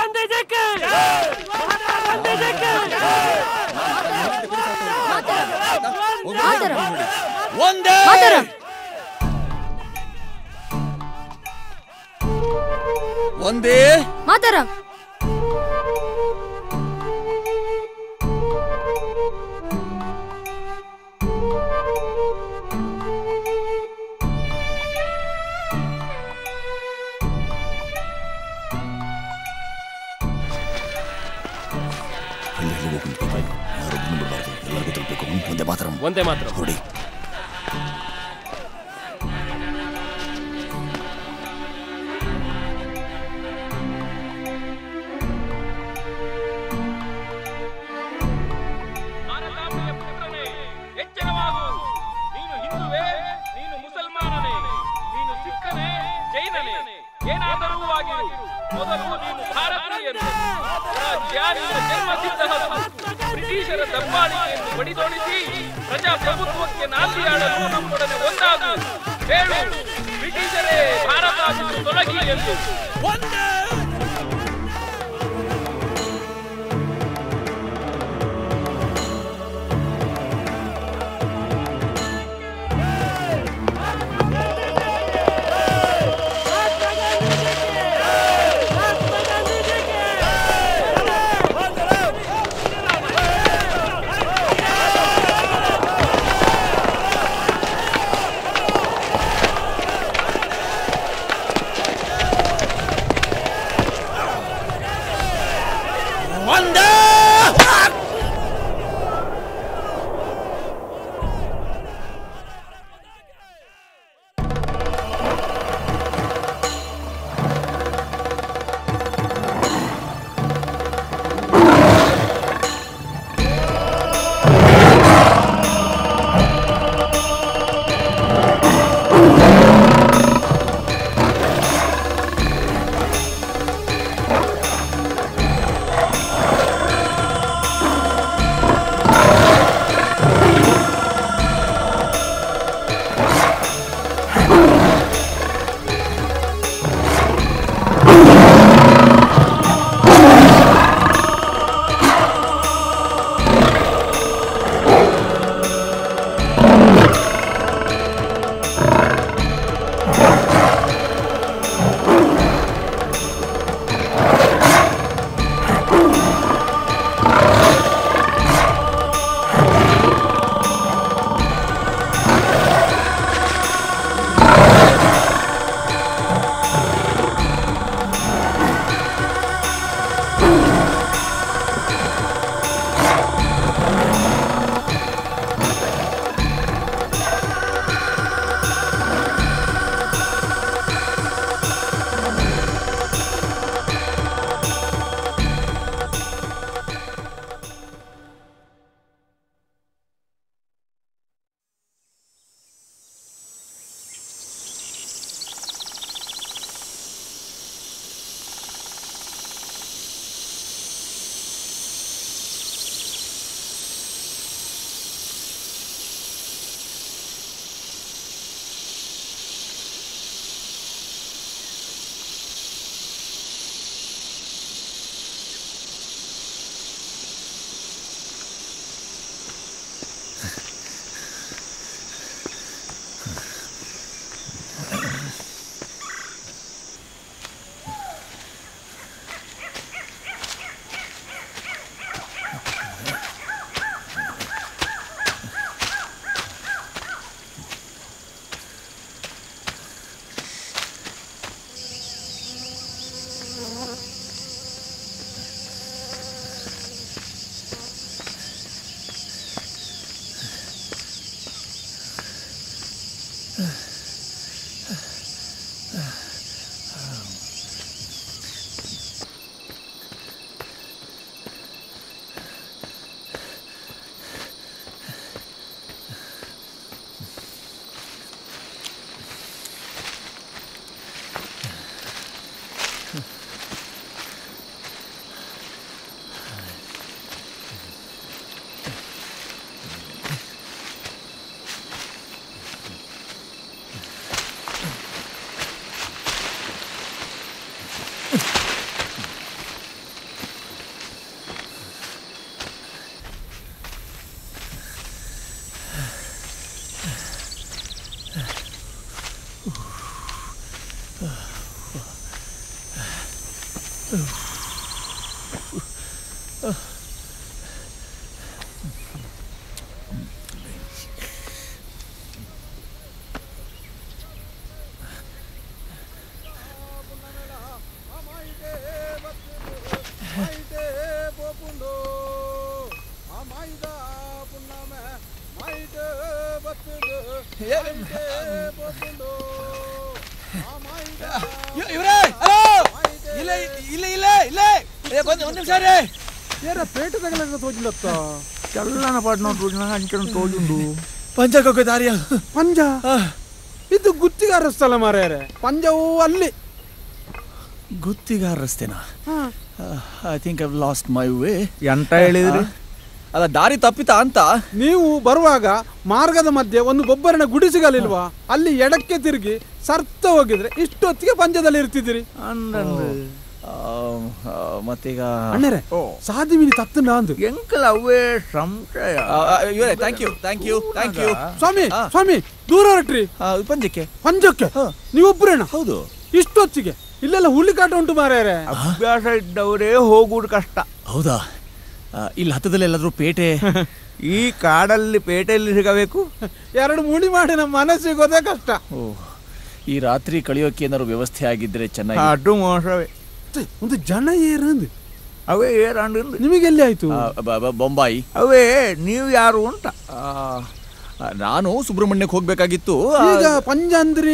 ಗಾಂಧೀಜಿಗೆ ಮಹಾತ್ಮ ಗಾಂಧೀಜಿಗೆ ಒಂದೇ ಒಂದೇ ಮಾತಾರ ಹಳ್ಳಿ ಹಳ್ಳಿಗೆ ಹೋಗಿ ನಿಂತ್ಕೊಬೇಕು ಯಾರೊಬ್ಬನು ಬಿಡಬಾರ್ದು ಎಲ್ಲರಿಗೂ ತಲುಪಬೇಕು ಒಂದೇ ಮಾತ್ರ ಒಂದೇ ಮಾತ್ರ ಹೊರಡಿ ಭಾರತಾಂಬೆಯ ಪುತ್ರನೇ ಎಚ್ಚರವಾಗು ನೀನು ಹಿಂದುವೇ ನೀನು ಮುಸಲ್ಮಾನನೇ ನೀನು ಸಿಖ್ಖನೇ ಜೈನನೇ ಏನಾದರೂ ಆಗಿರು ಮೊದಲು ನೀನು ಭಾರತೀಯನು ರಾಜ್ಯ ನಿನ್ನ ಜನ್ಮಸಿದ್ಧ ಹಕ್ಕು ಬ್ರಿಟಿಷರ ದಬ್ಬಾಳಿಕೆಯನ್ನು ಬಡಿದೋಡಿಸಿ ಪ್ರಜಾಪ್ರಭುತ್ವಕ್ಕೆ ನಾಂದಿಯಾಡಲು ನಮ್ಮೊಡನೆ ಒಂದಾಗು ಹೇಳು ಬ್ರಿಟಿಷರೇ ಭಾರತ ಬಿಟ್ಟು ತೊಲಗಿ ಎಂದು ¡Vamos! ಇವ್ರೇ ಹಲೋ ಇಲ್ಲೇ ಇಲ್ಲೇ ಇಲ್ಲೇ ಇಲ್ಲೇ ಏ ಬಂದು ಒಂದು ನಿಮಿಷ ರೀ ಏರ ಪೇಟ ತಗಲಕ ತೋಜಿಲತ್ತ ಚಲ್ಲನ ಪಡ್ನ ತೋಜಿನ ಅಂಚನ ತೋಜುಂಡು ಪಂಚಕ್ಕೆ ದಾರಿಯ ಪಂಜ ಇದು ಗುತ್ತಿಗಾರ ಸ್ಥಳ ಮಾರ್ಯಾರೆ ಪಂಜವು ಅಲ್ಲಿ ಗುತ್ತಿಗಾರ ರಸ್ತೆನಾ I think I lost my way ಎಂತ ಹೇಳಿದ್ರಿ ಅಲ್ಲ ದಾರಿ ತಪ್ಪಿತಾ ಅಂತ ನೀವು ಬರುವಾಗ ಮಾರ್ಗದ ಮಧ್ಯೆ ಒಂದು ಗೊಬ್ಬರನ ಗುಡಿ ಸಿಗಲಿಲ್ವಾ ಅಲ್ಲಿ ಎಡಕ್ಕೆ ತಿರುಗಿ ಸರ್ತ ಹೋಗಿದ್ರೆ ಇಷ್ಟೊತ್ತಿಗೆ ಪಂಜದಲ್ಲಿ ಇರ್ತಿದ್ದೀರಿ ಆ, ಆ, ಮತ್ತೀಗ ಅಣ್ಣರೇ ಸಾದಿವಿನಿ ತತ್ತನ ಅಂದು ಎಂಕಲ್ ಅವೇ ಸಂಶಯ ಆ, ಆ, ಇವರೇ thank you thank you thank you ಸ್ವಾಮಿ ಆ. ಸ್ವಾಮಿ ದೂರ ಹೊರಟ್ರಿ ಪಂಚಕ್ಕೆ ಪಂಜಕ್ಕೆ ಹಾ. ನೀವೊಬ್ಬರೇನ ಹೌದು ಇಷ್ಟೊತ್ತಿಗೆ ಇಲ್ಲೆಲ್ಲ ಹುಲ್ಲಿಕಾಟ ಉಂಟು ಮಾರ್ಯಾರೆ ಅಭ್ಯಾಸ ಇದ್ದವರೇ ಹೋಗುವುದು ಕಷ್ಟ ಹೌದಾ ಆ, ಇಲ್ಲಿ ಹತ್ತದಲ್ಲಿ ಎಲ್ಲಾದ್ರೂ ಪೇಟೆ ಈ ಕಾಡಲ್ಲಿ ಪೇಟೆಯಲ್ಲಿ ಸಿಗಬೇಕು ಎರಡು ಮುಡಿ ಮಾಡಿ ನಮ್ಮ ಮನೆ ಸಿಗೋದೇ ಕಷ್ಟ ಓ ಈ ರಾತ್ರಿ ಕಳಿಯೋಕೆ ಏನಾದ್ರು ವ್ಯವಸ್ಥೆ ಆಗಿದ್ರೆ ಚೆನ್ನಾಗಿ ಅದು ಮೋಸವೇ ಛೆ, ಒಂದು ಜನ ಏರಂದು ಅವೇ ಏರಂಡು ನಿಮಗೆ ಎಲ್ಲಿ ಆಯ್ತು ಆ, ಬ- ಬ- ಬೊಂಬಾಯಿ ಅವೇ ನೀವು ಯಾರು ಅಂತ ಆ, ಆ, ನಾನು ಸುಬ್ರಹ್ಮಣ್ಯಕ್ಕೆ ಹೋಗ್ಬೇಕಾಗಿತ್ತು ಆ, ಈಗ ಪಂಜ ಅಂದ್ರಿ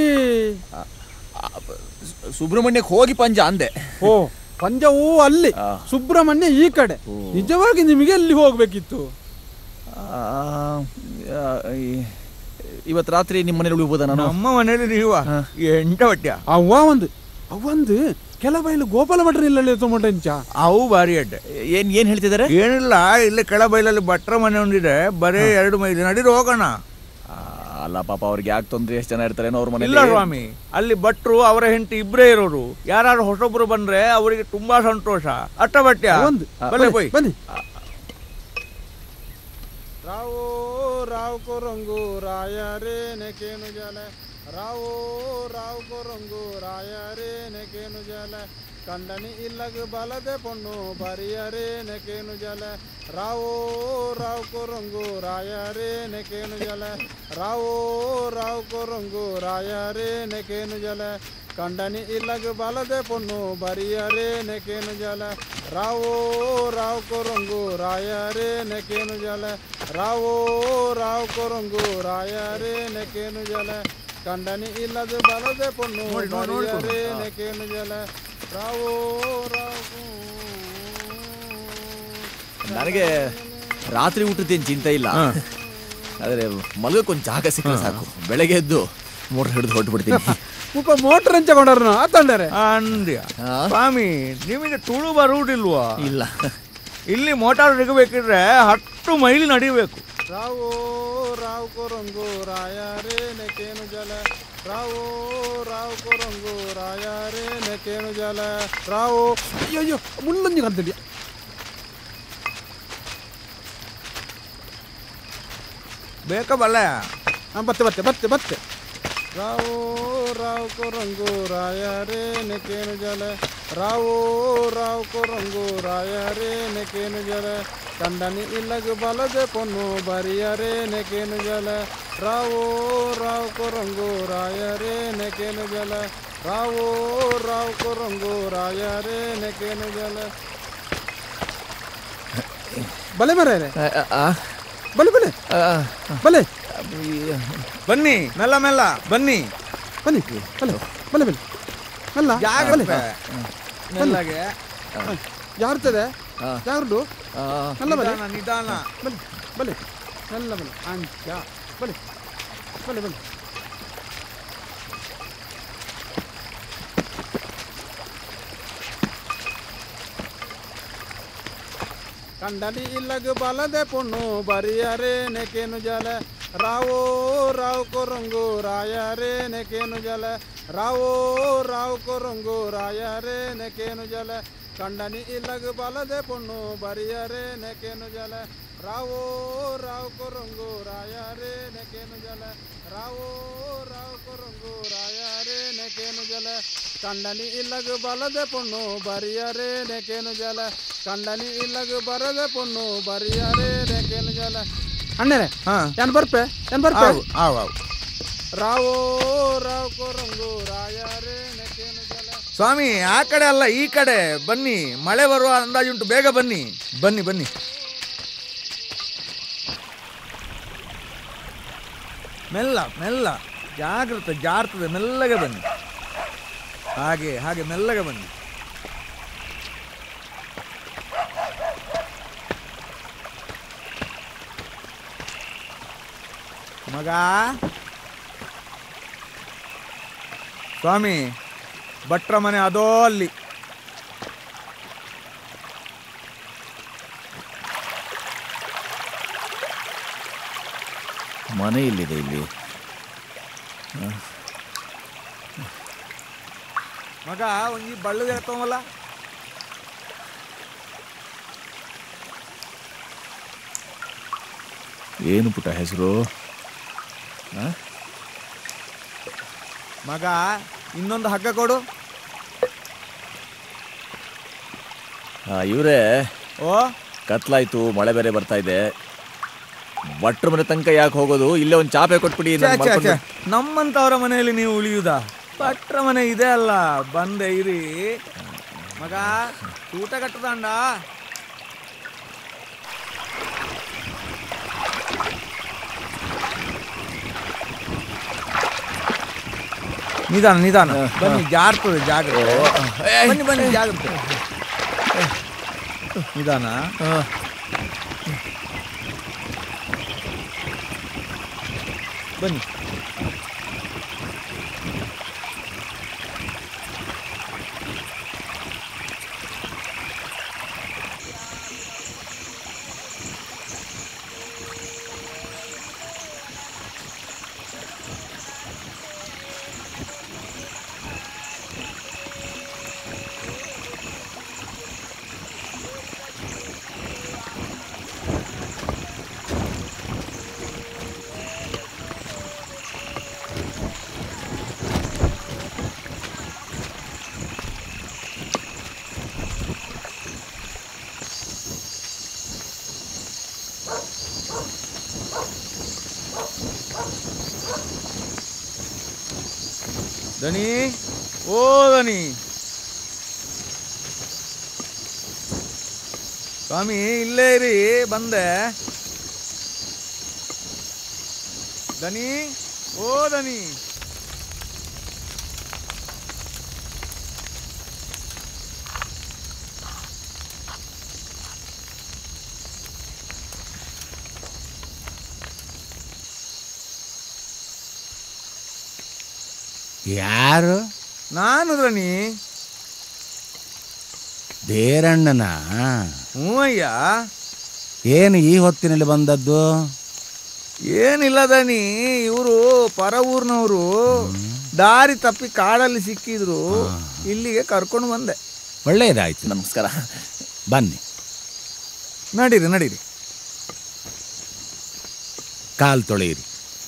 ಆ, ಬ- ಸು- ಸುಬ್ರಹ್ಮಣ್ಯಕ್ಕೆ ಹೋಗಿ ಪಂಜ ಅಂದೆ ಓ ಪಂಜವೂ ಅಲ್ಲಿ ಆ. ಸುಬ್ರಹ್ಮಣ್ಯ ಈ ಕಡೆ ನಿಜವಾಗಿ ನಿಮಗೆ ಎಲ್ಲಿ ಹೋಗ್ಬೇಕಿತ್ತು ಆ, ಆ, ಈ- ಇವತ್ತು ರಾತ್ರಿ ನಿಮ್ಮ ಮನೇಲಿ ಉಳಿಬೋದಾ ನಾನು ನಮ್ಮ ಮನೇಲಿ ನೀವ ಹಾ. ಎಂಟ ಹೊಟ್ಯ ಅವ್ವ ಒಂದು ಅವಂದು ಕೆಲ ಬೈಲು ಗೋಪಾಲ ಭಟ್ರ ಇಲ್ಲ ತೊಗೊಂಡಂಚ ಅವು ಭಾರಿ ಅಡ್ಡೆ ಏನ್ ಏನ್ ಹೇಳ್ತಿದ್ದಾರೆ ಏನಿಲ್ಲ ಇಲ್ಲಿ ಕೆಳ ಬೈಲಲ್ಲಿ ಭಟ್ರ ಮನೆ ಒಂದಿದೆ ಬರೇ ಎರಡು ಮೈಲಿ ನಡೀರಿ ಹೋಗೋಣ ಆ, ಅಲ್ಲ ಪಾಪ ಅವ್ರಿಗೆ ಯಾಕೆ ತೊಂದ್ರೆ ಎಷ್ಟು ಜನ ಇರ್ತಾರೇನೋ ಅವ್ರ ಇಲ್ಲ ಮನೇಲಿ ಸ್ವಾಮಿ ಅಲ್ಲಿ ಭಟ್ರು ಅವರ ಹೆಂಡತಿ ಇಬ್ರೇ ಇರೋರು ಯಾರು ಹೊಸೊಬ್ರು ಬಂದ್ರೆ ಅವರಿಗೆ ತುಂಬಾ ಸಂತೋಷ ಅಟ್ಟ ಬಟ್ಯ ಒಂದು ಬಲೆ ಹೋಯ್ ಬನ್ನಿ ರಾವೋ ರಾವ್ ಕೋ ರಂಗು ರಾಯ ರೇ ನೆಕೇನು ಜಲ ರಾವೋ ರಾವ್ ಕೋ ರಂಗು ರಾಯ ರೇ ನೆಕೇನು ಜಲ ಕಂಡನಿ ಇಲ್ಲಗ ಬಲದೆ ಪೊಣ್ಣು ಬರಿಯರೇ ನೆಕೇನು ಜಲ ರಾವೋ ರಾವ್ ಕೋ ರಂಗು ರಾಯ ರೇ ನೆಕೇನು ಜಲ ರಾವೋ ರಾವ್ ಕೋ ರಂಗು ರಾಯ ರೇ ನೆಕೇನು ಜಲ ಕಂಡನಿ ಇಲ್ಲಗ ಬಲದೆ ಪೊಣ್ಣು ಬರಿಯರೇ ನೆಕೇನು ಜಲ ರಾವೋ ರಾವ್ ಕೋ ರಂಗು ರಾಯ ರೇ ನೆಕೇನು ಜಲ ರಾವೋ ರಾವ್ ಕೋ ರಂಗು ರಾಯ ರೇ ನೆಕೇನು ಜಲ ಕಂಡನಿ ಇಲ್ಲದ ಬಲದೆ ಪೊಣ್ಣು ಬರಿಯರೇ ನೆಕೇನು ಜಲ ರಾವೋ ರಾವ್ ಕೋ- ನನಗೆ ರಾತ್ರಿ ಊಟದ್ದೇನು ಚಿಂತೆ ಇಲ್ಲ ಆದ್ರೆ ಮಲಗಕ್ಕೊಂದು ಜಾಗ ಸಿಕ್ಕರೆ ಸಾಕು ಬೆಳಗ್ಗೆ ಎದ್ದು ಮೋಟರ್ ಹಿಡಿದು ಹೊರಟು ಬಿಡ್ತೀನಿ ಉಪ ಮೋಟರ್ ಹಂಚಕೊಂಡವ್ರನ್ನ ಆತಂಡರೆ ಅಂದ್ಯ ಹಾ? ಸ್ವಾಮಿ ನಿಮಗೆ ತುಳು ಬರುವುದಿಲ್ವಾ ಇಲ್ಲ ಇಲ್ಲಿ ಮೋಟಾರ್ ಸಿಗಬೇಕಿದ್ರೆ ಹತ್ತು ಮೈಲಿ ನಡಿಬೇಕು ರಾವೋ ರಾವ್ ಕೋ ರಂಗು ರಾಯ ರೇ ನೆಕೇನು ಜಲ ರಾವೋ ರಾವ್ ಕೋ ರಂಗು ರಾಯ ರೇ ನೆಕೇನು ಜಲ ರಾವೋ ಅಯ್ಯೋ ಅಯ್ಯೋ ಮುಳ್ಳಂಜಿ ಕಂತಡಿ ಬೇಕ ಬಲ್ಲ ಹಾಂ ಬತ್ತೆ ಬತ್ತೆ ಬತ್ತೆ ಬತ್ತೆ ರಾವೋ ರಾವ್ ಕೋ ರಂಗು ರಾಯ ರೇ ನೆಕೇನು ಜಲ ರಾವೋ ರಾವ್ ಕೋ ರಂಗು ರಾಯ ರೇ ನೆಕೇನು ಜಲ ಕಂಡನಿ ಇಲ್ಲಗ ಬಲದೆ ಪೊನ್ನು ಬರಿಯರೇ ನೆಕೇನು ಜಲ ರಾವೋ ರಾವ್ ಕೋ ರಂಗು ರಾಯ ರೇ ನೆಕೇನು ಜಲ ರಾವೋ ರಾವ್ ಕೋ ರಂಗು ರಾಯ ರೇ ನೆಕೇನು ಜಲ ಬಲೆ ಮರ ಬಲೆ ಬಲೆ ಬಲೆ ಬನ್ನಿ ಮೆಲ್ಲ ಮೆಲ್ಲ ಬನ್ನಿ ಬನ್ನಿ ಬಲೆ ಬಲೆ ಬಲೆ ಅಲ್ಲ ಬಲೆ ಜಾಗ್ರತೆ ಮೆಲ್ಲಗೆ ಯಾರ್ತದೆ ಹಾ. ಯಾರ್ದು ಆ, ಅಲ್ಲ ಬಲೆ ನಿಧಾನ ನಿಧಾನ ಬಲೆ ಬಲೆ ಎಲ್ಲ ಬಲೆ ಅಂಚ ಬಲೆ ಬಲೆ ಬಲೆ ಕಂಡನಿ ಇಲ್ಲಗ ಬಲದೆ ಪೊಣ್ಣು ಬರಿಯರೇ ನೆಕೇನು ಜಲ ರಾವೋ ರಾವ್ ಕೊರಂಗು ರಾಯರೇ ನೆಕೇನು ಜಲ ರಾವೋ ರಾವ್ ಕೊರಂಗು ರಾಯರೇ ನೆಕೇನು ಜಲ ಕಂಡನಿ ಇಲ್ಲಗ ಬಲದೆ ಪೊಣ್ಣು ಬರಿಯರೇ ನೆಕೇನು ಜಲ ರಾವೋ ರಾವ್ ಕೊರಂಗು ರಾಯರೇ ನೆಕೇನು ಜಲ ರಾವೋ ರಾವ್ ಕೊರಂಗು ರಾಯರೇ ನೆಕೇನು ಜಲ ಕಂಡನಿ ಇಲ್ಲಗ ಬಲದೆ ಪೊಣ್ಣು ಬರಿಯರೆ ನೆಕೇನು ಜಲ ಕಂಡನಿ ಇಲ್ಲಗ ಬರದೆ ಪೊಣ್ಣು ಬರಿಯರೆ ನೆಕೇನು ಜಲ ಅಣ್ಣರೇ ಹಾ ಏನ್ ಬರ್ಪೆ ಏನ್ ಬರ್ಪೆ ಆವು ಆವು ಆವು ರಾವೋ ರಾವ್ ಕೊರಂಗು ರಾಯರೇ ನೆಕೇನು ಜಲ ಸ್ವಾಮಿ ಆ ಕಡೆ ಅಲ್ಲ ಈ ಕಡೆ ಬನ್ನಿ ಮಳೆ ಬರುವ ಅಂದಾಜುಂಟು ಬೇಗ ಬನ್ನಿ ಬನ್ನಿ ಬನ್ನಿ ಮೆಲ್ಲ ಮೆಲ್ಲ ಜಾಗ್ರತೆ ಜಾರ್ತದೆ ಮೆಲ್ಲಗೆ ಬನ್ನಿ ಹಾಗೆ ಹಾಗೆ ಮೆಲ್ಲಗೆ ಬನ್ನಿ ಮಗ ಸ್ವಾಮಿ ಭಟ್ರ ಮನೆ ಅದೋ ಅಲ್ಲಿ ಮನೆ ಇಲ್ಲಿದೆ ಇಲ್ಲಿ ಮಗ ಒಂಜಿ ಬಳ್ಳು ಎತ್ತವಲ್ಲ ಏನು ಪುಟ್ಟ ಹೆಸರು ಮಗ ಇನ್ನೊಂದು ಹಗ್ಗ ಕೊಡು ಇವರೇ ಓ ಕತ್ಲಾಯ್ತು ಮಳೆ ಬೇರೆ ಬರ್ತಾ ಇದೆ ಭಟ್ರ ಮನೆ ತನಕ ಯಾಕೆ ಹೋಗೋದು ಇಲ್ಲೇ ಒಂದು ಚಾಪೆ ಕೊಟ್ಬಿಡಿ ಛೆ, ನಾನು ಛೆ, ಮಲ್ಕೊಂಡು- ಛೆ. ನಮ್ಮಂತವರ ಮನೆಯಲ್ಲಿ ನೀವು ಉಳಿಯುವುದಾ ಭಟ್ರ ಮನೆ ಇದೆ ಅಲ್ಲ ಬಂದೆ ಇರಿ ಮಗ ಊಟ ಕಟ್ಟದಂಡ ನಿಧಾನ ನಿಧಾನ ಬನ್ನಿ ಜಾರ್ತದೆ ಜಾಗ್ರತೆ ಬನ್ನಿ ಬನ್ನಿ ಜಾಗ್ರತೆ ನಿಧಾನ ಬನ್ನಿ ದನಿ ಓ ದನಿ ಸ್ವಾಮಿ ಇಲ್ಲೇ ಇರಿ ಬಂದೆ ದನಿ ಓ ದನಿ ಯಾರು ನಾನು ದನಿ ದೇರಣ್ಣನ ಹ್ಞೂ ಅಯ್ಯ ಏನು ಈ ಹೊತ್ತಿನಲ್ಲಿ ಬಂದದ್ದು ಏನಿಲ್ಲ ದನಿ ಇವರು ಪರ ಊರ್ನವರು ದಾರಿ ತಪ್ಪಿ ಕಾಡಲ್ಲಿ ಸಿಕ್ಕಿದ್ರು ಇಲ್ಲಿಗೆ ಕರ್ಕೊಂಡು ಬಂದೆ ಒಳ್ಳೆಯದಾಯ್ತು ನಮಸ್ಕಾರ ಬನ್ನಿ ನಡೀರಿ ನಡೀರಿ ಕಾಲ್ ತೊಳೆಯಿರಿ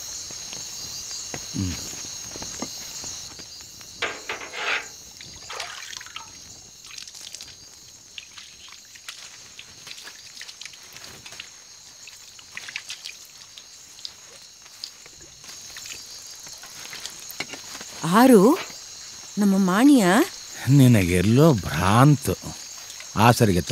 ಆರು ನಮ್ಮ ಮಾಣಿಯ ನಿನಗೆಲ್ಲೋ ಭ್ರಾಂತು ಆಸರಿಗೆತ್ತ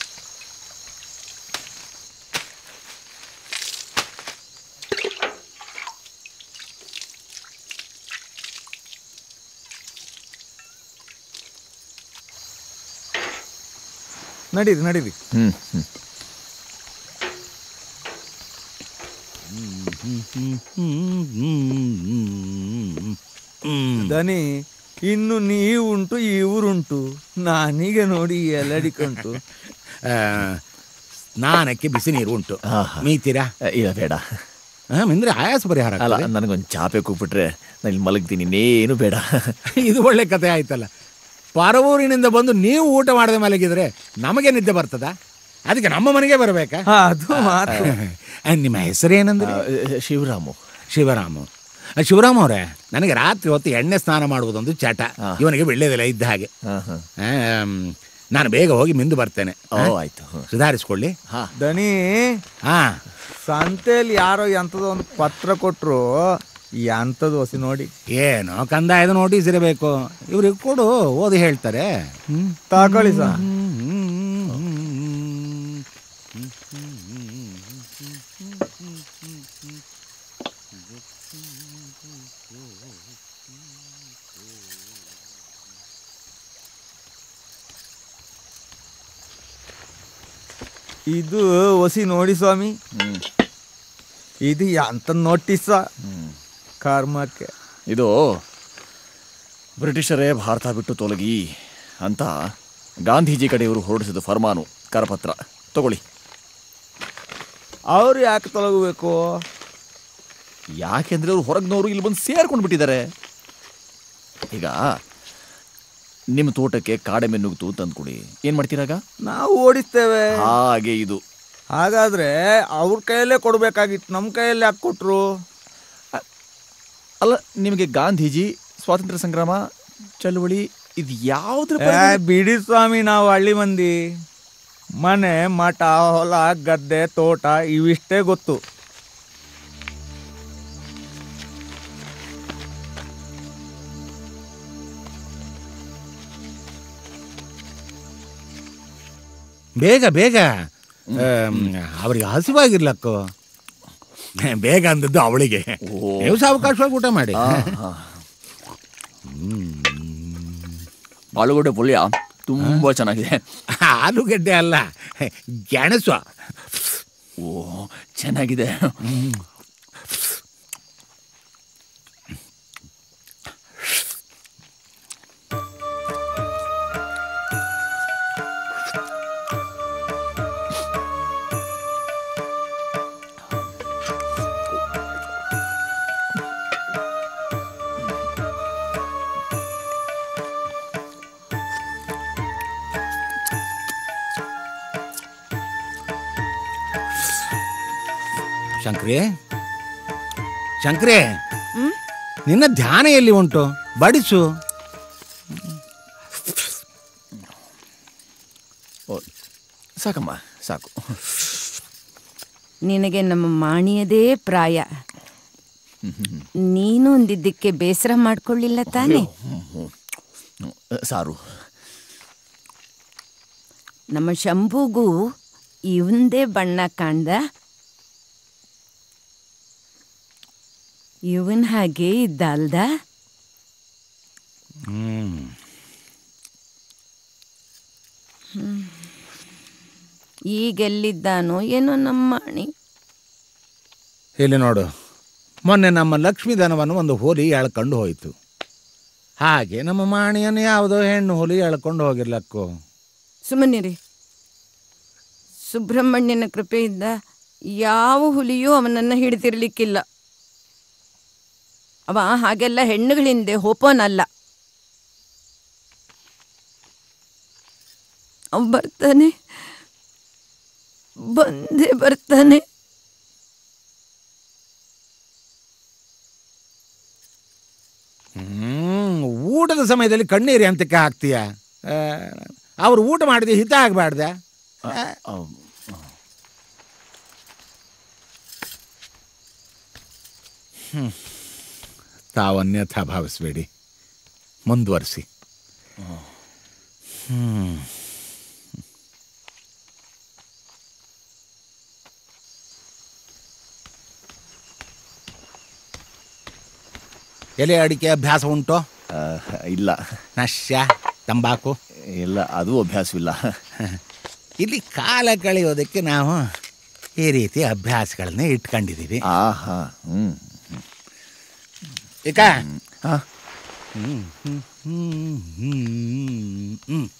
ನಡೀರಿ ನಡೀರಿ ಹ್ಮ್ ಹ್ಮ್ ದನಿ ಇನ್ನು ನೀವುಂಟು ಇವರುಂಟು ನಾನೀಗ ನೋಡಿ ಎಲ್ಲಡಿಕಂಟು ಆ, ಸ್ನಾನಕ್ಕೆ ಬಿಸಿ ನೀರು ಉಂಟು ಆಹಾ. ಮೀತೀರಾ ಇಲ್ಲ ಬೇಡ ಆ, ಮಿಂದ್ರೆ ಆಯಾಸ ಪರಿಹಾರ ಅಲ್ಲ ಆಗ್ತದೆ. ನನಗೊಂದು ಚಾಪೆ ಕೂಗ್ಬಿಟ್ರೆ ನಾನು ಇಲ್ಲಿ ಮಲಗ್ತೀನಿ ಇನ್ನೇನು ಬೇಡ ಇದು ಒಳ್ಳೆ ಕಥೆ ಆಯ್ತಲ್ಲ ಪರವೂರಿನಿಂದ ಬಂದು ನೀವು ಊಟ ಮಾಡದೆ ಮಲಗಿದ್ರೆ ನಮಗೆ ನಿದ್ದೆ ಬರ್ತದ ಅದಕ್ಕೆ ನಮ್ಮ ಮನೆಗೆ ಬರಬೇಕಾ ಅದು ಮಾತು ಆ, ನಿಮ್ಮ ಹೆಸರೇನಂದ್ರೆ ಆ, ಶಿವರಾಮು ಶಿವರಾಮು ಶಿವರಾಮ್ ಅವರೇ ನನಗೆ ರಾತ್ರಿ ಹೊತ್ತು ಎಣ್ಣೆ ಸ್ನಾನ ಮಾಡುವುದೊಂದು ಚಟ ಹಾ. ಇವನಿಗೆ ಬೆಳ್ಳೆದಿಲ್ಲ ಇದ್ದ ಹಾಗೆ ಹಾ, ಹಾ. ಆಮ್, ನಾನು ಬೇಗ ಹೋಗಿ ಮಿಂದು ಬರ್ತೇನೆ ಓ ಹಾ? ಆಯ್ತು ಹ್ಮ್. ಸುಧಾರಿಸ್ಕೊಳ್ಳಿ ಹಾ ದನಿ ಹಾ ಸಂತೆಯಲ್ಲಿ ಯಾರೋ ಎಂಥದೋ ಒಂದು ಪತ್ರ ಕೊಟ್ಟರು ಎಂಥದ್ದು ಹೊಸಿ ನೋಡಿ ಏನೋ ಕಂದಾಯದ ನೋಟಿಸ್ ಇರಬೇಕು ಇವ್ರಿಗೆ ಕೊಡು ಓದಿ ಹೇಳ್ತಾರೆ ಹ್ಮ್ ತಗೊಳ್ಳಿ ಸಾ ಇದು ಹೊಸಿ ನೋಡಿ ಸ್ವಾಮಿ ಹ್ಮ್. ಇದು ಎಂತ ನೋಟಿಸ ಕರ್ಮಕ್ಕೆ ಇದು ಬ್ರಿಟಿಷರೇ ಭಾರತ ಬಿಟ್ಟು ತೊಲಗಿ ಅಂತ ಗಾಂಧೀಜಿ ಕಡೆಯವರು ಹೊರಡಿಸಿದ ಫರ್ಮಾನು ಕರಪತ್ರ ತಗೊಳ್ಳಿ ಅವ್ರು ಯಾಕೆ ತೊಲಗಬೇಕು ಯಾಕೆಂದ್ರೆ ಅವ್ರು ಹೊರಗ್ನವರು ಇಲ್ಲಿ ಬಂದು ಸೇರ್ಕೊಂಡು ಬಿಟ್ಟಿದ್ದಾರೆ ಈಗ ನಿಮ್ಮ ತೋಟಕ್ಕೆ ಕಾಡೆಮೆ ನುಗ್ತು ಅಂತ ಅಂದ್ಕೊಡಿ ಏನ್ ಮಾಡ್ತೀರಾಗ ನಾವು ಓಡಿಸ್ತೇವೆ ಹಾಗೆ ಇದು ಹಾಗಾದ್ರೆ ಅವ್ರ ಕೈಯಲ್ಲೇ ಕೊಡ್ಬೇಕಾಗಿತ್ತು ನಮ್ಮ ಕೈಯಲ್ಲಿ ಯಾಕೆ ಕೊಟ್ರು ಅಲ್ಲ ನಿಮಗೆ ಗಾಂಧೀಜಿ ಸ್ವಾತಂತ್ರ್ಯ ಸಂಗ್ರಾಮ ಚಳುವಳಿ ಇದು ಯಾವ್ದ್ರ ಏ, ಬಿಡಿ ಸ್ವಾಮಿ ನಾವು ಹಳ್ಳಿ ಮಂದಿ ಮನೆ ಮಠ ಹೊಲ ಗದ್ದೆ ತೋಟ ಇವಿಷ್ಟೇ ಗೊತ್ತು ಬೇಗ ಬೇಗ ಆಮ್, ಅವ್ರಿಗೆ ಹಸಿವಾಗಿರ್ಲಕ್ಕು ಬೇಗ ಅಂದದ್ದು ಅವಳಿಗೆ ಓ. ನೀವು ಸಾವಕಾಶವಾಗಿ ಊಟ ಮಾಡಿ ಆಲೂಗಡ್ಡೆ ಪಲ್ಯ ತುಂಬಾ ಚೆನ್ನಾಗಿದೆ ಆಲೂಗಡ್ಡೆ ಅಲ್ಲ ಗೆಣಸು ಓ ಚೆನ್ನಾಗಿದೆ ಶಂಕ್ರಿ ಶಂಕ್ರಿ ನಿನ್ನ ಧ್ಯಾನ ಎಲ್ಲಿ ಉಂಟು ಬಡಿಸು ಓ, ಸಾಕಮ್ಮ ಸಾಕು ನಿನಗೆ ನಮ್ಮ ಮಾಣಿಯದೇ ಪ್ರಾಯ ನೀನು ಒಂದಿದ್ದಕ್ಕೆ ಬೇಸರ ಮಾಡ್ಕೊಳ್ಳಿಲ್ಲ ತಾನೆ ಹ್ಮ್, ಸಾರು ನಮ್ಮ ಶಂಭುಗೂ ಇವಂದೇ ಬಣ್ಣ ಕಾಣ್ದ ಇವನ್ ಹಾಗೆ ಇದ್ದ ಅಲ್ದ ಹ್ಮ್ ಈಗೆಲ್ಲಿದ್ದಾನೋ ಏನೋ ನಮ್ಮ ಮಾಣಿ ಇಲ್ಲಿ ನೋಡು ಮೊನ್ನೆ ನಮ್ಮ ಲಕ್ಷ್ಮೀಧನವನ್ನು ಒಂದು ಹುಲಿ ಎಳ್ಕೊಂಡು ಹೋಯಿತು ಹಾಗೆ ನಮ್ಮ ಮಾಣಿಯನ್ನು ಯಾವುದೋ ಹೆಣ್ಣು ಹುಲಿ ಎಳ್ಕೊಂಡು ಹೋಗಿರ್ಲಕ್ಕು ಸುಮ್ಮನಿರಿ ಸುಬ್ರಹ್ಮಣ್ಯನ ಕೃಪೆಯಿಂದ ಯಾವ ಹುಲಿಯೂ ಅವನನ್ನು ಹಿಡಿದಿರ್ಲಿಕ್ಕಿಲ್ಲ ಅವ ಹಾಗೆಲ್ಲ ಹೆಣ್ಣುಗಳ ಹಿಂದೆ ಹೋಪೋನಲ್ಲ ಅವ ಬರ್ತಾನೆ ಬಂದೇ ಬರ್ತಾನೆ ಹ್ಮ್ ಊಟದ ಸಮಯದಲ್ಲಿ ಕಣ್ಣೀರಿ ಅಂತಕ್ಕೆ ಹಾಕ್ತೀಯ ಆ, ಅವ್ರು ಊಟ ಮಾಡಿದ ಹಿತ ಆಗಬಾರ್ದ ಆ, ತಾವು ಅನ್ಯಥಾ ಭಾವಿಸ್ಬೇಡಿ ಮುಂದುವರಿಸಿ ಹ್ಮ್ ಎಲೆ ಅಡಿಕೆ ಅಭ್ಯಾಸ ಉಂಟು ಆ, ಇಲ್ಲ ನಶ್ಯ ತಂಬಾಕು ಇಲ್ಲ ಅದು ಅಭ್ಯಾಸವಿಲ್ಲ ಇಲ್ಲಿ ಕಾಲ ಕಳೆಯೋದಕ್ಕೆ ನಾವು ಈ ರೀತಿ ಅಭ್ಯಾಸಗಳನ್ನ ಇಟ್ಕೊಂಡಿದ್ದೀವಿ ಆಹಾ ಹ್ಮ್ ಈಗ ಆ, ಹ್ಮ್ ಹ್ಮ್ ಹ್ಮ್ ಹ್ಮ್ ಹ್ಮ್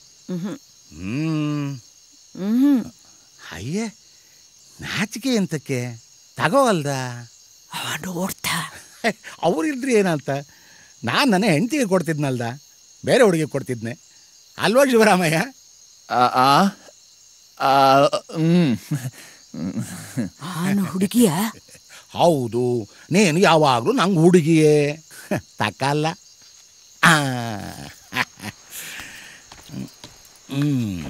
ಹ್ಮ್ ಹ್ಮ್ ಅಯ್ಯೇ ನಾಚಿಕೆ ಎಂತಕ್ಕೆ ತಗೋ ಅಲ್ದ ಅವ ನೋಡ್ತಾ ಅವ್ರಿಲ್ದ್ರಿ ಏನಂತ ನಾನು ನನ್ನ ಹೆಂಡತಿಗೆ ಕೊಡ್ತಿದ್ನಲ್ದ ಬೇರೆ ಹುಡುಗಿಗೆ ಕೊಡ್ತಿದ್ನೆ ಅಲ್ವಾ ಶಿವರಾಮಯ್ಯ ಆ, ಆ, ಆ, ಹ್ಮ್ ಆನು ಹುಡುಗಿಯ ಹೌದು ನೀನು ಯಾವಾಗಲೂ ನಂಗೆ ಹುಡುಗಿಯೇ ತಕಲ್ಲ ಆ. ಹ್ಮ್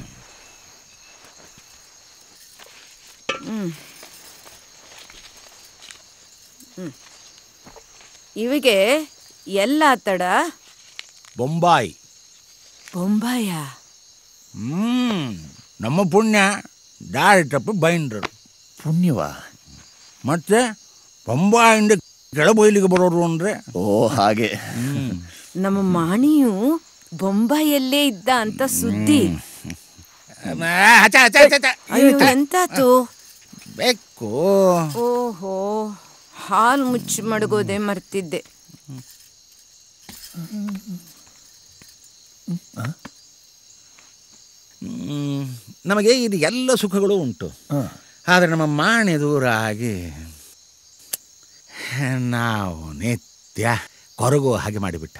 ಇವಿಗೆ ಎಲ್ಲ ತಡ ಬೊಂಬಾಯಿ ಬೊಂಬಾಯ ಹ್ಮ್ ನಮ್ಮ ಪುಣ್ಯ ಡೈರೆಕ್ಟಪ್ ಬೈಂಡ್ರು ಪುಣ್ಯವಾ ಮತ್ತೆ ಬೊಂಬಾಯಿಂದ ಕೆಳಬೈಲಿಗೆ ಬರೋರು ಅಂದ್ರೆ ಓ ಹಾಗೆ ನಮ್ಮ ಮಾಣಿಯು ಬೊಂಬಾಯಲ್ಲೇ ಇದ್ದ ಅಂತ ಸುದ್ದಿ ಅಚ್ಚ, ಅಚ್ಚ, ಅಚ್ಚ, ಅಚ್ಚ. ಅಯ್ಯೋ ಎಂತಾತು ಬೇಕು ಓಹೋ ಹಾಲು ಮುಚ್ಚಿ ಮಡಗೋದೆ ಮರ್ತಿದ್ದೆ ಹ್ಮ್, ನಮಗೆ ಇದು ಎಲ್ಲ ಸುಖಗಳು ಉಂಟು ಆದರೆ ನಮ್ಮ ಮಾಣೆ ದೂರ ಆಗಿ ನಾವು ನಿತ್ಯ ಕೊರಗು ಹಾಗೆ ಮಾಡಿಬಿಟ್ಟ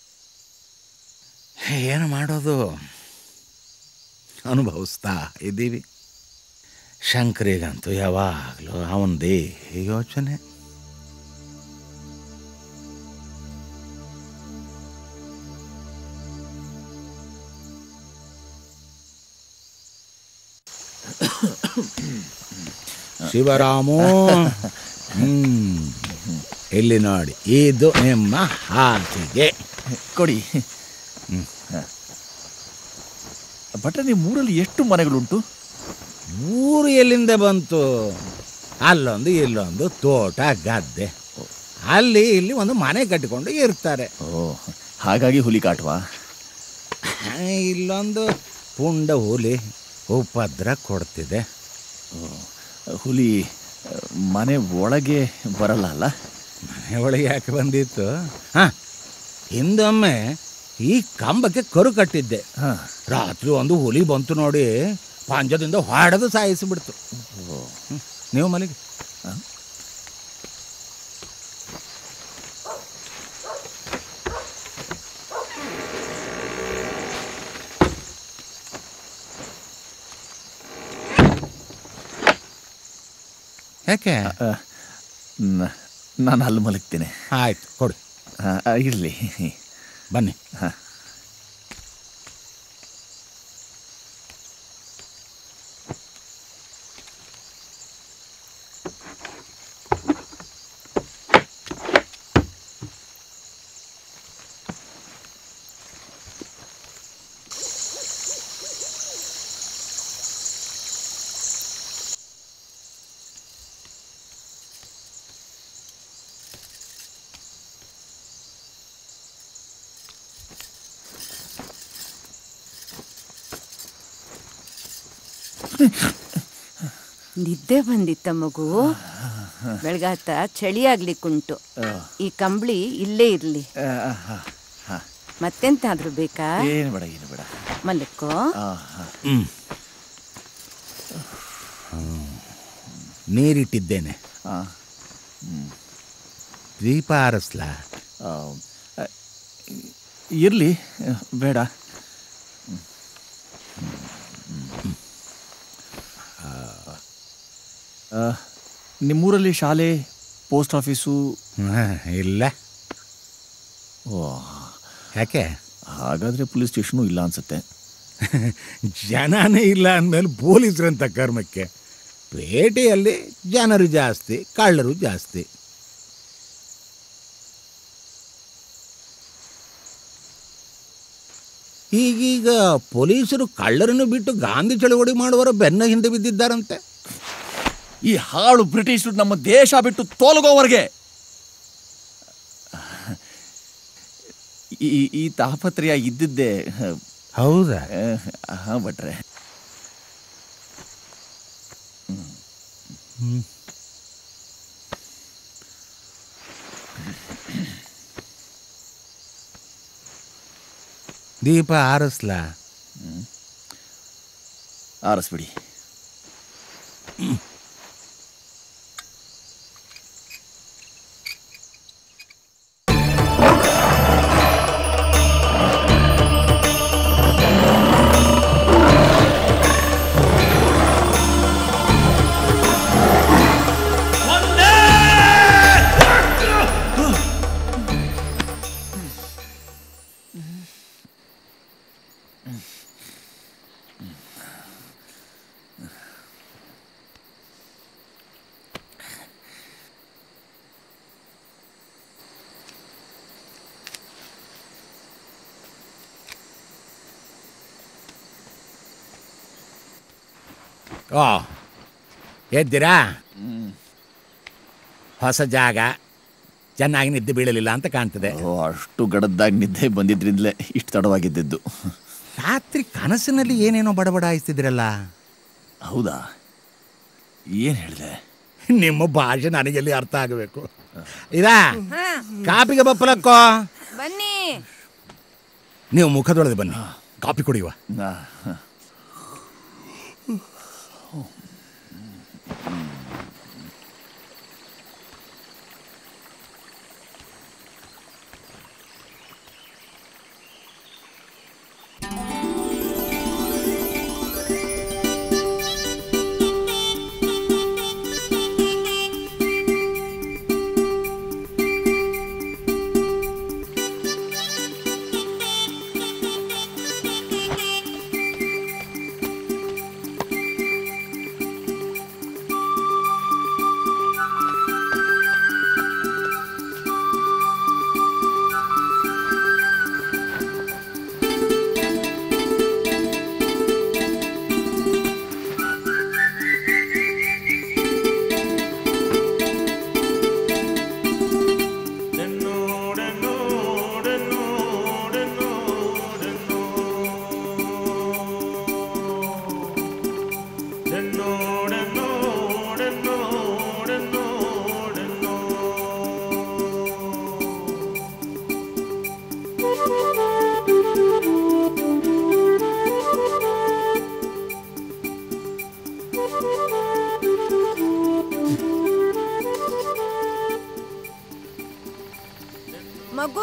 ಏನು ಮಾಡೋದು ಅನುಭವಿಸ್ತಾ ಇದ್ದೀವಿ ಶಂಕರಿಗಂತೂ ಯಾವಾಗಲೂ ಅವನದೇ ಯೋಚನೆ ಶಿವರಾಮು ಹ್ಮ್ ಇಲ್ಲಿ ನೋಡಿ ಇದು ನಿಮ್ಮ ಹಾಸಿಗೆ ಕೊಡಿ ಭಟ್ರೆ ನಿಮ್ಮ ಊರಲ್ಲಿ ಎಷ್ಟು ಮನೆಗಳುಂಟು ಊರು ಎಲ್ಲಿಂದ ಬಂತು ಅಲ್ಲೊಂದು ಇಲ್ಲೊಂದು ತೋಟ ಗದ್ದೆ ಅಲ್ಲಿ ಇಲ್ಲಿ ಒಂದು ಮನೆ ಕಟ್ಟಿಕೊಂಡು ಇರ್ತಾರೆ ಓ ಹಾಗಾಗಿ ಹುಲಿ ಕಾಟವಾ ಇಲ್ಲೊಂದು ಪುಂಡ ಹುಲಿ ಉಪದ್ರ ಕೊಡ್ತಿದೆ ಹುಲಿ ಆ, ಮನೆ ಒಳಗೆ ಬರಲ್ಲ ಅಲ್ಲ ಮನೆ ಒಳಗೆ ಯಾಕೆ ಬಂದಿತ್ತು ಹಾ ಹಿಂದೊಮ್ಮೆ ಈ ಕಂಬಕ್ಕೆ ಕರು ಕಟ್ಟಿದ್ದೆ ಹಾ. ರಾತ್ರಿ ಒಂದು ಹುಲಿ ಬಂತು ನೋಡಿ ಪಾಂಜದಿಂದ ಹೊಡೆದು ಸಾಯಿಸಿಬಿಡ್ತು ಹ್ಮ್. ನೀವು ಮನೆಗೆ ಯಾಕೆ ಆ, ನ- ನಾನು ಅಲ್ಲಿ ಮಲಗ್ತೇನೆ ಆಯ್ತು ಕೊಡಿ ಇರಲಿ ಬನ್ನಿ ನಿದ್ದೆ ಬಂದಿತ್ತ ಮಗು ಬೆಳಗಾತ ಚಳಿ ಆಗ್ಲಿಕ್ಕುಂಟು ಈ ಕಂಬಳಿ ಇಲ್ಲೇ ಇರ್ಲಿ ಮತ್ತೆಂತಾದ್ರೂ ಬೇಕಾ ಏನು ಬೇಡ ಏನು ಬೇಡ ಮಲಕ್ಕೋ ಆ, ಆ. ನೀರಿಟ್ಟಿದ್ದೇನೆ ಆ, ದೀಪ ಆರಿಸ್ಲಾ ಆ, ಆ, ಇರ್ಲಿ ಆ, ಬೇಡ ಆ, ನಿಮ್ಮೂರಲ್ಲಿ ಶಾಲೆ ಪೋಸ್ಟ್ ಆಫೀಸು ಹ, ಇಲ್ಲ ಓ ಯಾಕೆ ಹಾಗಾದ್ರೆ ಪೊಲೀಸ್ ಸ್ಟೇಷನು ಇಲ್ಲ ಅನ್ಸುತ್ತೆ ಜನನೇ ಇಲ್ಲ ಅಂದಮೇಲೆ ಪೊಲೀಸರಂತ ಕರ್ಮಕ್ಕೆ ಪೇಟೆಯಲ್ಲಿ ಜನರು ಜಾಸ್ತಿ ಕಳ್ಳರು ಜಾಸ್ತಿ ಈಗೀಗ ಪೊಲೀಸರು ಕಳ್ಳರನ್ನು ಬಿಟ್ಟು ಗಾಂಧಿ ಚಳವಳಿ ಮಾಡುವವರ ಬೆನ್ನ ಹಿಂದೆ ಬಿದ್ದಿದ್ದಾರಂತೆ ಈ ಹಾಳು ಬ್ರಿಟಿಷರು ನಮ್ಮ ದೇಶ ಬಿಟ್ಟು ತೋಲಗೋವರೆಗೆ ಈ ಈ ತಾಪತ್ರಯ ಇದ್ದಿದ್ದೇ ಹೌದಾ ಹಾ ಭಟ್ರೆ ದೀಪ ಆರಿಸ್ಲಾ ಆರಿಸ್ಬಿಡಿ ಒಂದೇ ಓ ಎದ್ದೀರಾ ಹೊಸ ಜಾಗ ಚೆನ್ನಾಗಿ ನಿದ್ದೆ ಬೀಳಲಿಲ್ಲ ಅಂತ ಕಾಣ್ತದೆ ಓ ಅಷ್ಟು ಗಡದ್ದಾಗಿ ನಿದ್ದೆ ಬಂದಿದ್ರಿಂದಲೇ ಇಷ್ಟು ತಡವಾಗಿದ್ದಿದ್ದು ರಾತ್ರಿ ಕನಸಿನಲ್ಲಿ ಏನೇನೋ ಬಡಬಡಾಯಿಸ್ತಿದ್ರಲ್ಲ ಹೌದಾ ಏನು ಹೇಳಿದೆ ನಿಮ್ಮ ಭಾಷೆ ನನಗೆಲ್ಲಿ ಅರ್ಥ ಆಗಬೇಕು ಇದಾ ಕಾಪಿಗೆ ಬಪ್ಪಲಕ್ಕೋ ಬನ್ನಿ ನೀವು ಮುಖದೊಳಗೆ ಬನ್ನಿ ಕಾಪಿ ಕುಡಿಯುವ ನಾ ಮಗು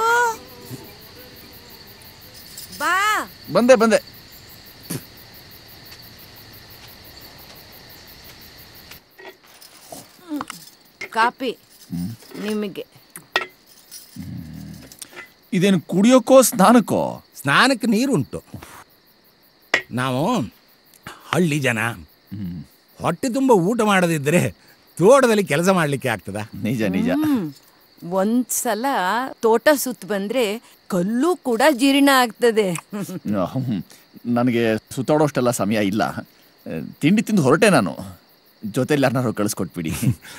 ಬಾ ಬಂದೆ ಬಂದೆ ಕಾಪಿ ನಿಮಗೆ ಇದೇನು ಕುಡಿಯೋಕ್ಕೋ ಸ್ನಾನಕ್ಕೋ ಸ್ನಾನಕ್ಕೆ ನೀರುಂಟು ನಾವು ಹಳ್ಳಿ ಜನ ಹೊಟ್ಟೆ ತುಂಬ ಊಟ ಮಾಡದಿದ್ದರೆ ತೋಟದಲ್ಲಿ ಕೆಲಸ ಮಾಡಲಿಕ್ಕೆ ಆಗ್ತದ ನಿಜ ನಿಜ ಒಂದ್ಸಲ ತೋಟ ಸುತ್ತ ಬಂದ್ರೆ ಕಲ್ಲು ಕೂಡ ಜೀರ್ಣ ಆಗ್ತದೆ ಹ್ಮ್. ನನಗೆ ಸುತ್ತಾಡೋಷ್ಟೆಲ್ಲ ಸಮಯ ಇಲ್ಲ ಆ, ತಿಂಡಿ ತಿಂದು ಹೊರಟೆ ನಾನು ಜೊತೆಲಿ ಯಾರನ್ನಾರು ಕಳಿಸ್ಕೊಟ್ಬಿಡಿ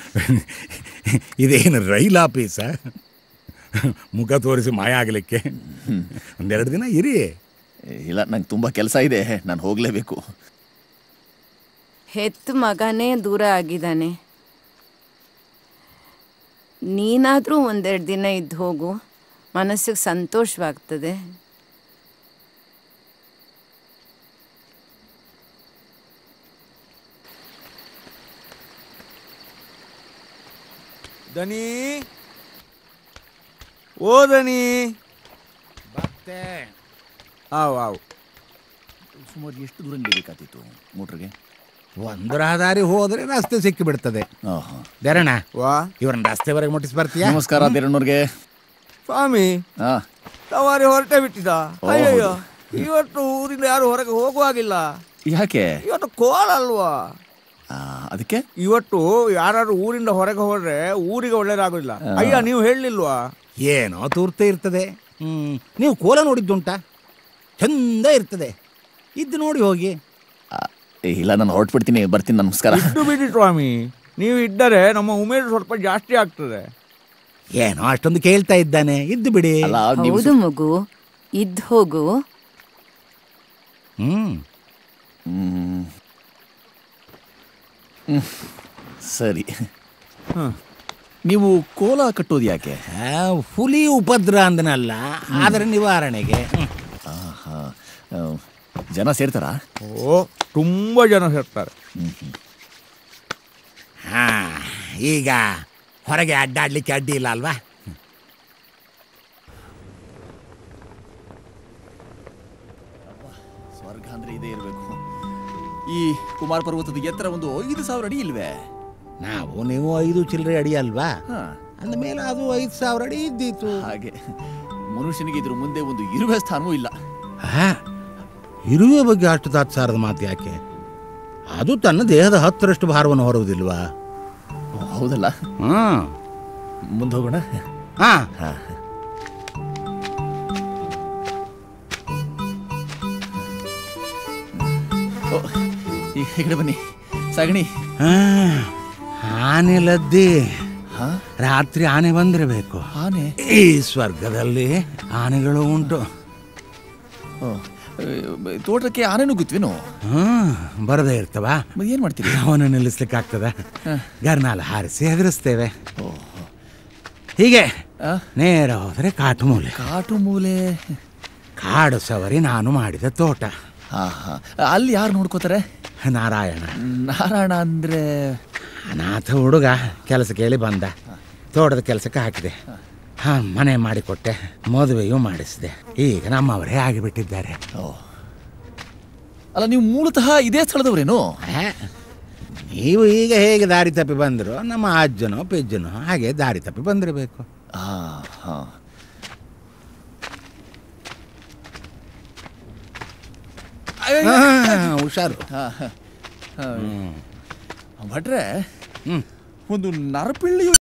ಇದೇನು ರೈಲ್ ಆಫೀಸ ಮುಖ ತೋರಿಸಿ ಮಾಯ ಆಗಲಿಕ್ಕೆ ಒಂದೆರಡು ದಿನ ಇರಿ ಇಲ್ಲ ನಂಗೆ ತುಂಬ ಕೆಲಸ ಇದೆ ನಾನು ಹೋಗಲೇಬೇಕು ಹೆತ್ತ ಮಗನೇ ದೂರ ಆಗಿದ್ದಾನೆ ನೀನಾದರೂ ಒಂದೆರಡು ದಿನ ಇದ್ದು ಹೋಗು ಮನಸ್ಸಿಗೆ ಸಂತೋಷವಾಗ್ತದೆ ದನಿ ಓ ದನಿ ಮತ್ತೆ ಆವ್ ಆವ್ ಸುಮಾರು ಎಷ್ಟು ದೂರ ನಡಿಬೇಕಾಗ್ತಿತ್ತು ಮೋಟ್ರಿಗೆ ಒಂದು ರಹದಾರಿ ಹೋದ್ರೆ ರಸ್ತೆ ಸಿಕ್ಕಿ ಬಿಡ್ತದೆ ಆಹಾ. ದೇರಣ್ಣ ವಾ ಇವ್ರನ್ನ ರಸ್ತೆವರೆಗೆ ಮುಟ್ಟಿಸಿ ಬರ್ತೀಯಾ ನಮಸ್ಕಾರ ದೇರಣ್ಣವ್ರಿಗೆ ಸ್ವಾಮಿ ಹಾ ಸವಾರಿ ಹೊರಟೆ ಬಿಟ್ಟಿದ ಓ, ಅಯ್ಯಯ್ಯೋ ಇವತ್ತು ಊರಿಂದ ಯಾರು ಹೊರಗೆ ಹೋಗುವಾಗಿಲ್ಲ ಯಾಕೆ ಇವತ್ತು ಕೋಲ ಅಲ್ವಾ ಆ, ಅದಕ್ಕೆ ಇವತ್ತು ಯಾರು ಊರಿಂದ ಹೊರಗೆ ಹೋದ್ರೆ ಊರಿಗೆ ಒಳ್ಳೇದಾಗೋದಿಲ್ಲ ಅಯ್ಯ ನೀವು ಹೇಳಲಿಲ್ವಾ ಏನೋ ತೂರ್ತೆ ಇರ್ತದೆ ಹ್ಮ್ ನೀವು ಕೋಲ ನೋಡಿದ್ದುಂಟಾ ಚಂದ ಇರ್ತದೆ ಇದ್ದು ನೋಡಿ ಹೋಗಿ ಆ, ಇಲ್ಲ ನಾನು ಹೊರಟ್ಬಿಡ್ತೀನಿ ಬರ್ತೀನಿ ನಮಸ್ಕಾರ ಇದ್ದು ಬಿಡಿ ಸ್ವಾಮಿ ನೀವು ಇದ್ದರೆ ನಮ್ಮ ಉಮೇದು ಸ್ವಲ್ಪ ಜಾಸ್ತಿ ಆಗ್ತದೆ ಏನೋ ಅಷ್ಟೊಂದು ಕೇಳ್ತಾ ಇದ್ದಾನೆ ಇದ್ದು ಬಿಡಿ ಅಲ್ಲ ನೀವು ಹೌದು ಮಗು ಇದ್ದು ಹೋಗು ಹ್ಮ್ ಹ್ಮ್. ಹ್ಮ್. ಸರಿ ನೀವು ಕೋಲ ಕಟ್ಟೋದು ಯಾಕೆ ಆ, ಹುಲಿ ಉಪದ್ರ ಅಂದನಲ್ಲ ಅದರ ನಿವಾರಣೆಗೆ ಹ್ಮ್. ಆಹಾ. ಆ, ಜನ ಸೇರ್ತಾರಾ ಓ ತುಂಬಾ ಜನ ಸೇರ್ತಾರೆ ಹಾ ಈಗ ಹೊರಗೆ ಅಡ್ಡಾಡ್ಲಿಕ್ಕೆ ಅಡ್ಡಿ ಇಲ್ಲ ಅಲ್ವಾ ಸ್ವರ್ಗ ಅಂದ್ರೆ ಇದೇ ಇರಬೇಕು ಈ ಕುಮಾರ ಪರ್ವತದ ಎತ್ತರ ಒಂದು ಐದು ಸಾವಿರ ಅಡಿ ಇಲ್ವೇ ನಾವು ನೀವು ಐದು ಚಿಲ್ಲರೆ ಅಡಿ ಅಲ್ವಾ ಹಾ ಅಂದ ಮೇಲೆ ಅದು ಐದು ಸಾವಿರ ಅಡಿ ಇದ್ದೀತು ಹಾಗೆ ಮನುಷ್ಯನಿಗೆ ಇದ್ರ ಮುಂದೆ ಒಂದು ಇರುವೆ ಸ್ಥಾನವೂ ಇಲ್ಲ ಹಾ ಇರುವೆ ಬಗ್ಗೆ ಅಷ್ಟು ತಾತ್ಸಾರದ ಮಾತು ಯಾಕೆ ಅದು ತನ್ನ ದೇಹದ ಹತ್ತರಷ್ಟು ಭಾರವನ್ನು ಹೊರುವುದಿಲ್ವಾ ಓ, ಹೌದಲ್ಲ ಹಾ ಮುಂದೆ ಹೋಗೋಣ ಹಾ ಹಾ ಓ ಈ ಈ ಕಡೆ ಬನ್ನಿ ಸಗಣಿ ಆ, ಆನೆ ಲದ್ದಿ ಹಾ ರಾತ್ರಿ ಆನೆ ಬಂದಿರಬೇಕು ಆನೆ ಈ ಸ್ವರ್ಗದಲ್ಲಿ ಆನೆಗಳು ಉಂಟು ಓ, ಏ, ತೋಟಕ್ಕೆ ಆನೆ ನುಗ್ಗುತ್ವೇನು ಹ್ಮ್ ಬರದೇ ಇರ್ತವ ಮತ್ತೆ ಏನ್ ಮಾಡ್ತೀರಿ ಅವನ ನಿಲ್ಲಿಸ್ಲಿಕ್ಕೆ ಆಗ್ತದ ಗರ್ನಾಲ ಹಾರಿಸಿ ಎದುರಿಸ್ತೇವೆ ಹೀಗೆ ಆ? ನೇರ ಹೋದ್ರೆ ಕಾಟು ಮೂಲೆ ಕಾಟು ಮೂಲೆ ಕಾಡು ಸವರಿ ನಾನು ಮಾಡಿದ ತೋಟ ಹಾ ಹಾ ಅಲ್ಲಿ ಯಾರು ನೋಡ್ಕೋತಾರೆ ನಾರಾಯಣ ನಾರಾಯಣ ಅಂದ್ರೆ ಅನಾಥ ಹುಡುಗ ಕೆಲಸ ಕೇಳಿ ಬಂದ ತೋಟದ ಕೆಲಸಕ್ಕೆ ಹಾಕಿದೆ ಹಾ ಮನೆ ಮಾಡಿಕೊಟ್ಟೆ ಮದುವೆಯೂ ಮಾಡಿಸಿದೆ ಈಗ ನಮ್ಮವರೇ ಆಗಿಬಿಟ್ಟಿದ್ದಾರೆ ಓ ಅಲ್ಲ ನೀವು ಮೂಲತಃ ಇದೇ ಸ್ಥಳದವ್ರೇನು ಹೇ, ನೀವು ಈಗ ಹೇಗೆ ದಾರಿ ತಪ್ಪಿ ಬಂದರು ನಮ್ಮ ಅಜ್ಜನೋ ಪೆಜ್ಜನೋ ಹಾಗೆ ದಾರಿ ತಪ್ಪಿ ಬಂದಿರಬೇಕು ಹಾ ಹಾ ಹುಷಾರು ಹಾ, ಹಾ. ಭಟ್ರೆ ಹ್ಮ್. ಒಂದು ನರಪಿಳ್ಳಿಯು